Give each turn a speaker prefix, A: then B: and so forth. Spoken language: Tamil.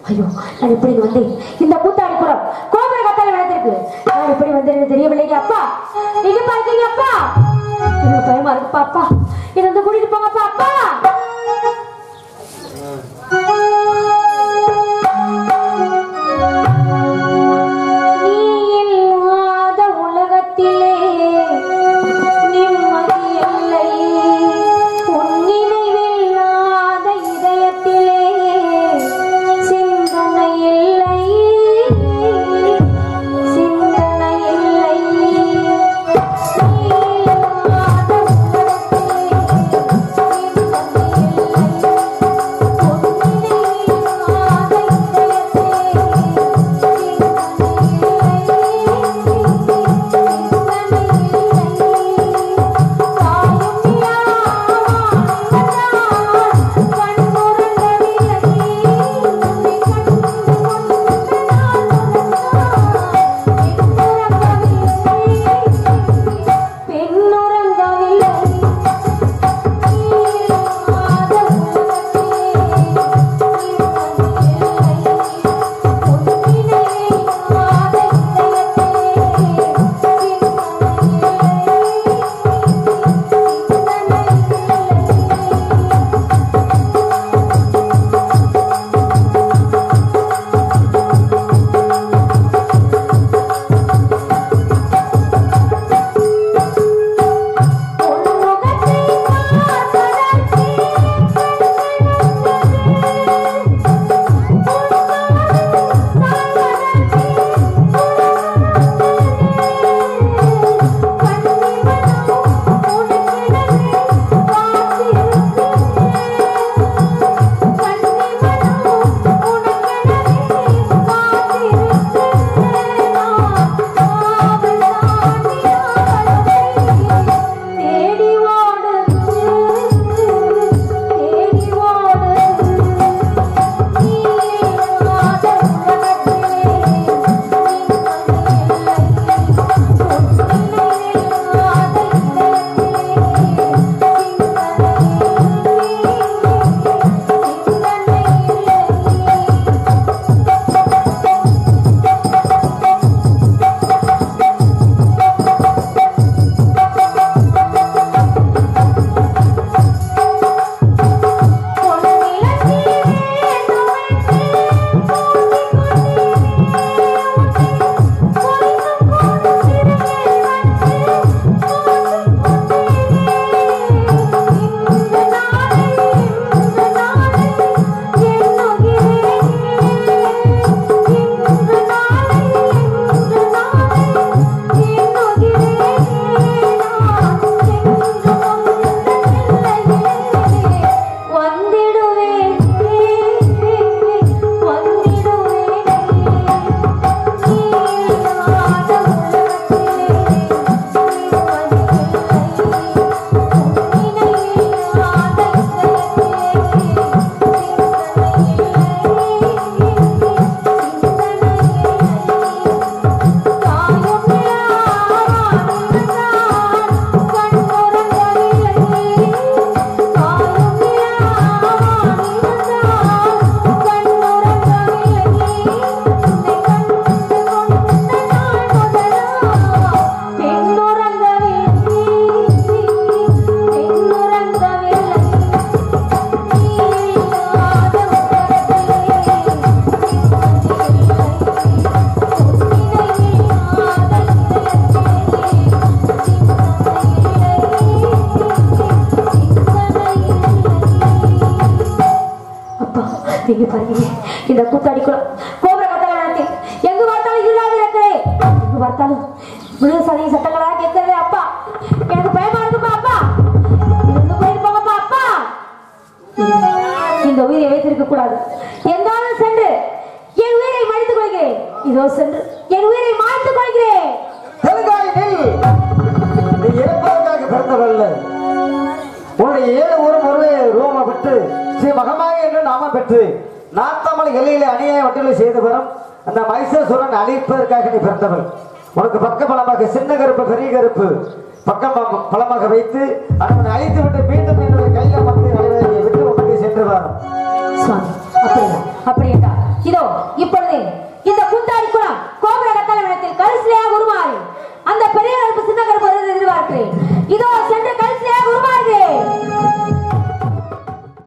A: ஐயோ நான் இப்படி இங்க வந்தேன் இந்த கூத்தாடி கூட கோபுர கத்தால விளையாண்டிருக்கு நான் இப்படி வந்தேன்னு தெரியவில்லைங்க அப்பா எங்க பாருக்கீங்க அப்பா எனக்கு பயமா இருக்குப்பா அப்பா என்ன வந்து கூட்டிட்டு போங்கப்பா அப்பா நீ இல்லாத உலகத்திலே நிம்மதி இல்லை உன் நினைவில்லாத இதயத்திலே சிந்தனை இல்லை சிந்தனை இல்லை நீ இல்லாத நீங்க பாருங்க இந்த கூத்தாடி குளம் கோபுர கட்டளை நடத்தி எங்க பார்த்தாலும் இல்லாத இருக்கிறே எங்க பார்த்தாலும் விழுத சதி சட்டங்களா கேட்கறதே அப்பா எனக்கு பயமா இருக்குப்பா அப்பா இருந்து போயிட்டு போங்கப்பா அப்பா இந்த உயிரை வைத்திருக்க கூடாது எங்காலும் சென்று என் உயிரை மடித்துக் கொள்கிறேன் இதோ சென்று என் உயிரை மாய்த்துக் கொள்கிறேன்
B: தெலுங்காய் நெல் நீ இறப்பதற்காக பிறந்தவல்ல உன்னுடைய ஏழு ஊரும் ஒருவே ரோம பெற்று ஸ்ரீ மகமாய என்று நாம பெற்று நாத்தாமல் எல்லையிலே அநியாய வட்டிகளை செய்து வரும் அந்த மைசூரன் அழிப்பதற்காக நீ பிறந்தவள் உனக்கு பக்க பலமாக சின்ன கருப்பு பெரிய கருப்பு பக்கம் ப- பலமாக வைத்து அவனை அழித்து விட்டு மீண்டும் என்னுடைய கையில வந்து விட்டு உனக்கு சென்று வரும்
A: சுவாமி அப்படியா